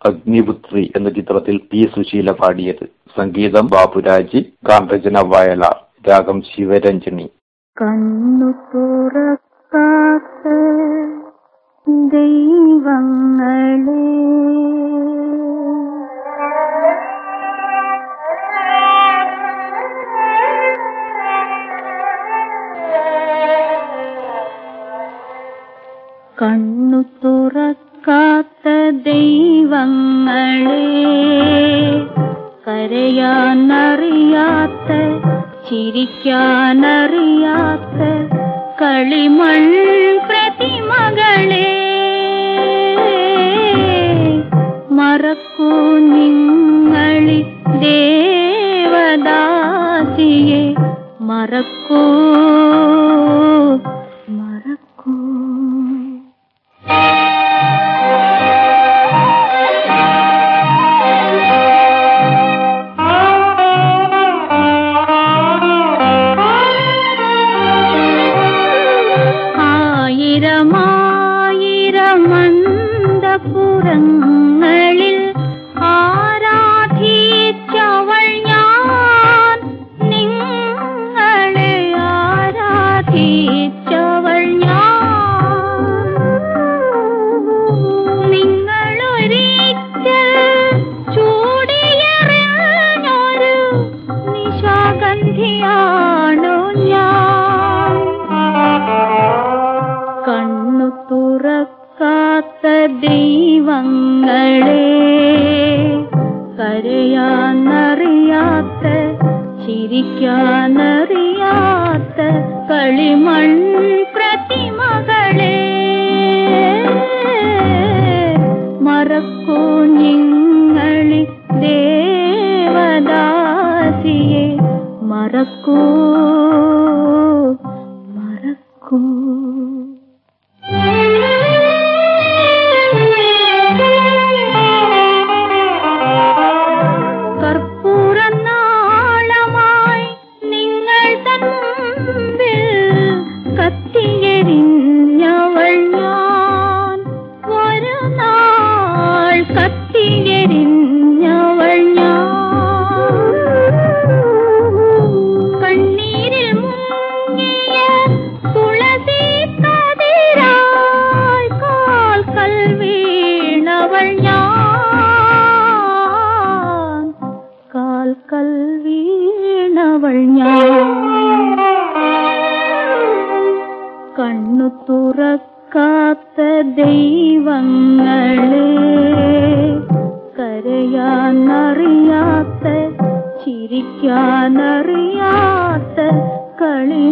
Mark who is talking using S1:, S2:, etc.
S1: അഗ്നിപുത്രി എന്ന ചിത്രത്തിൽ പി സുശീല പാടിയത് സംഗീതം ബാബുരാജ് ഗാനരചന വയലാർ രാഗം ശിവരഞ്ജനി
S2: കണ്ണു തുറക്കാത്ത ദൈവങ്ങളെ കണ്ണു തുറക്കാത്ത ദൈവങ്ങളെ കരയാനറിയാത്ത ചിരിക്കാനറിയാത്ത കളിമൺ പ്രതിമകളെ മറക്കൂ നിങ്ങളി ദേവദാസിയെ മറക്കൂ മറക്കൂ ആയിരമായിരമന്തപുരങ്ങളിൽ ആരാധിച്ചവൾ ഞാൻ നിങ്ങളെ ആരാധിച്ചവൾ ഞാൻ നിങ്ങളൊരിക്കൽ ചൂടിയെറിഞ്ഞൊരു നിശാഗന്ധിയാണു ഞാൻ കണ്ണു തുറക്കാത്ത ദൈവങ്ങളെ കരയാനറിയാത്ത ചിരിക്കാനറിയാത്ത കളിമൺ പ്രതിമകളെ മറക്കൂ നിങ്ങളി ദേവദാസിയെ മറക്കൂ മറക്കൂ കർപ്പൂരനാളമായി നിങ്ങൾ തമ്മിൽ കത്തിയെരിഞ്ഞവൾ ഞാൻ ഒരു നാൾ കത്തിയെരിഞ്ഞവൾ ഞാൻ കണ്ണീരിൽ മുങ്ങിയ തുളസി കതിരായി കാൽക്കൽ വീണവൾ ഞാൻ കാൽക്കൽ വീണവൾ ഞാൻ കണ്ണു തുറക്കാത്ത ദൈവങ്ങളെ കരയാനറിയാത്ത ചിരിക്കാനറിയാത്ത കളി